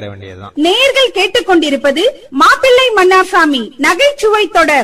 இறங்கிட வேண்டியதுதான் நேயர்கள் கேட்டுக்கொண்டிருப்பது மாப்பிள்ளை மன்னாசாமி நகைச்சுவை தொடர்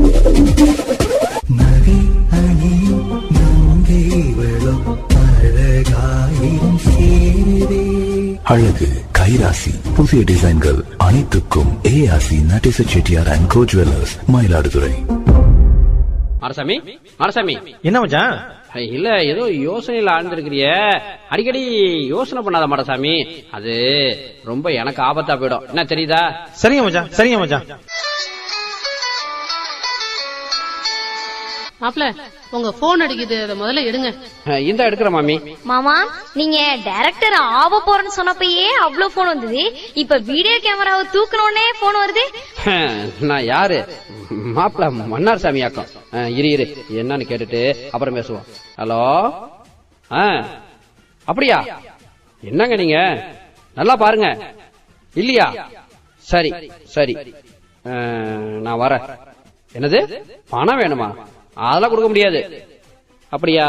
நகை அணியும் நங்கை வளம் அழகாயின் சேரே அழகு கைராசி புதிய டிசைன்கள் அனைத்துக்கும் ஏஆசி Natesa Chettiar and Co jewellers Mayiladuthurai அரசாமி அரசாமி என்ன மச்சான் இல்ல ஏதோ யோசனையில ஆழ்ந்திருக்கிறிய அடிக்கடி யோசனை பண்ணாத மாடசாமி அது ரொம்ப எனக்கு ஆபத்தா போயிடும் என்ன தெரியுதா சரிங்க மச்சான் சரிங்க மச்சான் மாப்ள உங்க போன் அடிக்குது அதை முதல்ல எடுங்க அஹ், இந்த எடுக்கிற மாமி மாமா நீங்க டைரக்டர் ஆக போறேன்னு சொன்னப்பயே அவ்வளவு போன் வந்தது இப்ப வீடியோ கேமராவை தூக்கணும்னே போன் வருது நான் யாரு மாப்பிள மன்னார் சாமி ஆக்கம் அஹ், இரு இரு என்னன்னு கேட்டுட்டு அப்புறம் பேசுவோம் ஹலோ ஆ அப்படியா என்னங்க நீங்க நல்லா பாருங்க இல்லையா சரி சரி அஹ், நான் வரேன் என்னது பணம் வேணுமா அதெல்லாம் கொடுக்க முடியாது அப்படியா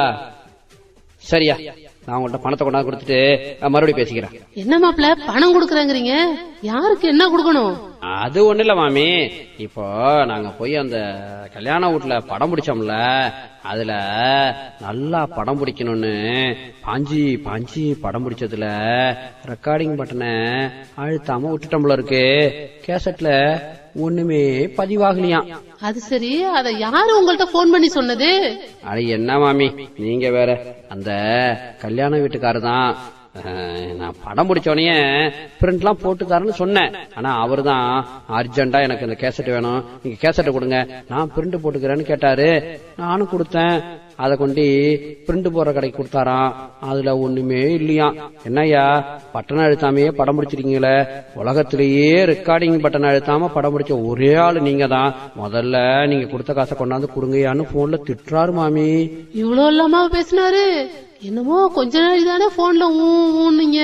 சரியா நான் உங்கள்ட்ட பணத்தை கொண்டாந்து கொடுத்துட்டு அஹ், மறுபடியும் பேசிக்கிறேன் என்ன மாப்ள பணம் கொடுக்கறேங்கிறீங்க யாருக்கு என்ன கொடுக்கணும் அது ஒண்ணு இல்ல மாமி இப்போ நாங்க போய் அந்த கல்யாண வீட்ல படம் பிடிச்சோம்ல அதுல நல்லா படம் பிடிக்கணும்னு பாஞ்சி பாஞ்சி படம் பிடிச்சதுல ரெக்கார்டிங் பட்டனை அழுத்தாம விட்டுட்டோம்ல இருக்கு கேசட்ல ஒண்ணுமே பதிவாகலையாம் அது சரி அத யாரு உங்கள்ட்ட போன் பண்ணி சொன்னது அட என்ன மாமி நீங்க வேற அந்த கல்யாண வீட்டுக்காரர் தான் அஹ், நான் படம் பிடிச்சோடனே பிரிண்ட்லாம் போட்டு தரேன்னு சொன்னேன் ஆனா அவரு தான் அர்ஜென்ட்டா எனக்கு இந்த கேசட் வேணும் நீங்க கேசட்டை கொடுங்க நான் பிரிண்ட் போட்டுக்கிறேன்னு கேட்டாரு நானும் கொடுத்தேன் அதை கொண்டு பிரிண்ட் போடுற கடைக்கு கொடுத்தாராம் அதுல ஒண்ணுமே இல்லையாம் என்னய்யா பட்டன் அழுத்தாமையே படம் பிடிச்சிருக்கீங்களே உலகத்திலேயே ரெக்கார்டிங் பட்டன் அழுத்தாம படம் பிடிச்ச ஒரே ஆளு நீங்க தான் முதல்ல நீங்க கொடுத்த காசை கொண்டாந்து கொடுங்கயான்னு போன்ல திட்டுறாரு மாமி இவ்வளவு இல்லாம பேசினாரு என்னமோ கொஞ்ச நாள் தானே போன்ல ஊ ஊன்னீங்க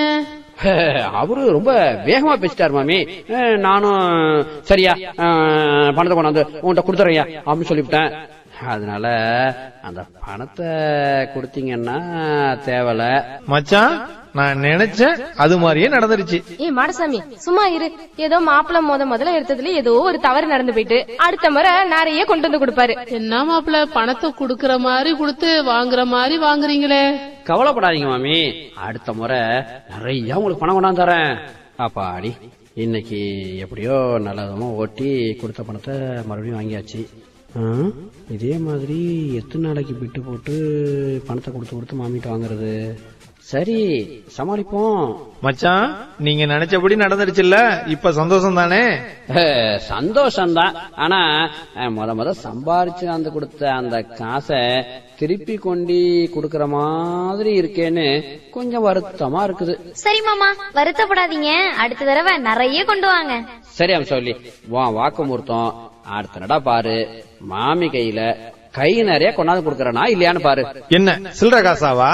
அவரு ரொம்ப வேகமா பேசிட்டாரு மாமி அஹ், நானும் சரியா அஹ், பணத்தை கொண்டாந்து உன்கிட்ட கொடுத்துறையா அப்படின்னு சொல்லிவிட்டேன் அதனால அந்த பணத்தை கொடுத்தீங்கன்னா தேவல மச்சான் நான் நினைச்சேன் அது மாதிரியே நடந்துருச்சு ஏய் மாடசாமி சும்மா இரு ஏதோ மாப்பிள்ள முத முதல்ல எடுத்ததுல ஏதோ ஒரு தவறு நடந்து போயிட்டு அடுத்த முறை நிறைய கொண்டு வந்து கொடுப்பாரு என்ன மாப்ள பணத்தை குடுக்கற மாதிரி கொடுத்து வாங்குற மாதிரி வாங்குறீங்களே கவலைப்படாதீங்க மாமி அடுத்த முறை நிறைய உங்களுக்கு பணம் கொண்டாந்து தரேன் அப்பாடி இன்னைக்கு எப்படியோ நல்லதமா ஓட்டி கொடுத்த பணத்தை மறுபடியும் வாங்கியாச்சு ஆ, இதே மாதிரி எத்தனை நாளைக்கு பிட்டு போட்டு பணத்தை கொடுத்து கொடுத்து மாமிட்டு வாங்குறது சரி சமாளிப்போம் மச்சான் நீங்க நினைச்சபடி நடந்துருச்சுல்ல இப்ப சந்தோஷம் தானே சந்தோஷம்தான் ஆனா அஹ், முத முத சம்பாரிச்சு அந்த கொடுத்த அந்த காசை திருப்பி கொண்டு கொடுக்கற மாதிரி இருக்கேன்னு கொஞ்சம் வருத்தமா இருக்குது சரி மாமா வருத்தப்படாதீங்க அடுத்த தடவை நிறைய கொண்டு வாங்க சரி அம்சம் சொல்லி வா வாக்கு முகூர்த்தம் அடுத்த நடா பாரு மாமி கையில கை நிறைய கொண்டாந்து கொடுக்கறனா இல்லையான்னு பாரு என்ன சில்லற காசாவா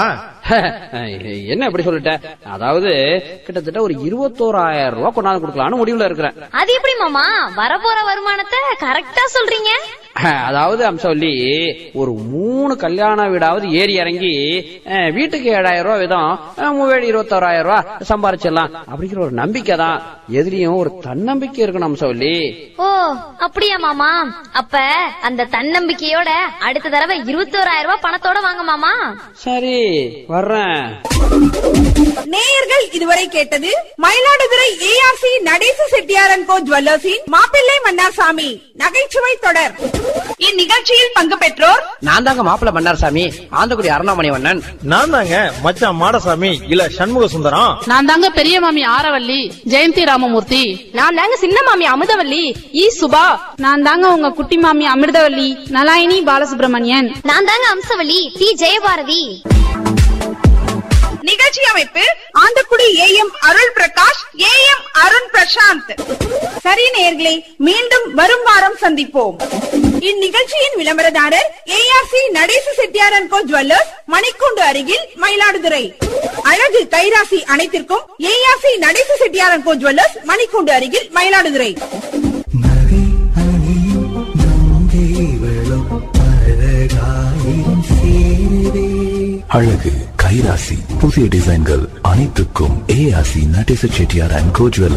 என்ன இப்படி சொல்லிட்ட அதாவது கிட்டத்தட்ட ஒரு இருபத்தோராயிரம் ரூபாய் கொண்டாந்து கொடுக்கலாம்னு முடிவுல இருக்கிறேன் அது எப்படி மாமா வரப்போற வருமானத்தை கரெக்டா சொல்றீங்க அதாவது அம்சவல்லி ஒரு மூணு கல்யாண வீடாவது ஏறி இறங்கி அஹ், வீட்டுக்கு ஏழாயிரம் ரூபாய் வீதம் அஹ், மூவேழு இருபத்தோராயிரம் ரூபாய் சம்பாரிச்சிடலாம் அப்படிங்கிற ஒரு நம்பிக்கை தான் எதுலயும் ஒரு தன்னம்பிக்கை இருக்கணும் அம்சவல்லி ஓ அப்படியா மாமா அப்ப அந்த தன்னம்பிக்கையோட அடுத்த தடவை இருபத்தோராயிரம் ரூபாய் பணத்தோட வாங்க மாமா சரி வர்றேன் நேயர்கள் இதுவரை கேட்டது மயிலாடுதுறை ஏஆர்சி நடேச செட்டியாரன் கோ ஜுவல்லர்ஸின் மாப்பிள்ளை மன்னாசாமி நகைச்சுவை தொடர் இந்நிகழ்ச்சியில் பங்கு பெற்றோர் நான் தாங்க மாப்பிள்ள மன்னார்சாமி ஆந்தக்குடி அருணாமணி வண்ணன் நான் தாங்க மச்சான் மாடசாமி இல்ல சண்முக சுந்தரம் நான் தாங்க பெரிய மாமி ஆரவல்லி ஜெயந்தி ராமமூர்த்தி நான் தாங்க சின்ன மாமி அமுதவல்லி ஈ சுபா நான் தாங்க உங்க குட்டி மாமி அமிர்தவல்லி நலாயினி பாலசுப்ரமணியன் நான் தாங்க அம்சவல்லி டி ஜெயபாரதி நிகழ்ச்சி அமைப்பு ஆந்தக்குடி ஏஎம் அருள் பிரகாஷ் ஏஎம் அருண் பிரசாந்த் சரி நேயர்களே மீண்டும் வரும் வாரம் சந்திப்போம் இந்நிகழ்ச்சியின் விளம்பரதாரர் ஏஆர்சி நடேச செட்டியாரன் கோ ஜுவல்லர்ஸ் மணிக்கூண்டு அருகில் மயிலாடுதுறை அழகு கைராசி அனைத்திற்கும் ஏஆர்சி நடேச செட்டியாரன் கோ ஜுவல்லர்ஸ் மணிக்கூண்டு அருகில் மயிலாடுதுறை நகை அணியும் நங்கை வளம் அழகாயின் சேரே அழகு கைராசி புதிய டிசைன்கள் அனைத்துக்கும் ஏஆசி நடேச செட்டியார் அண்ட் கோ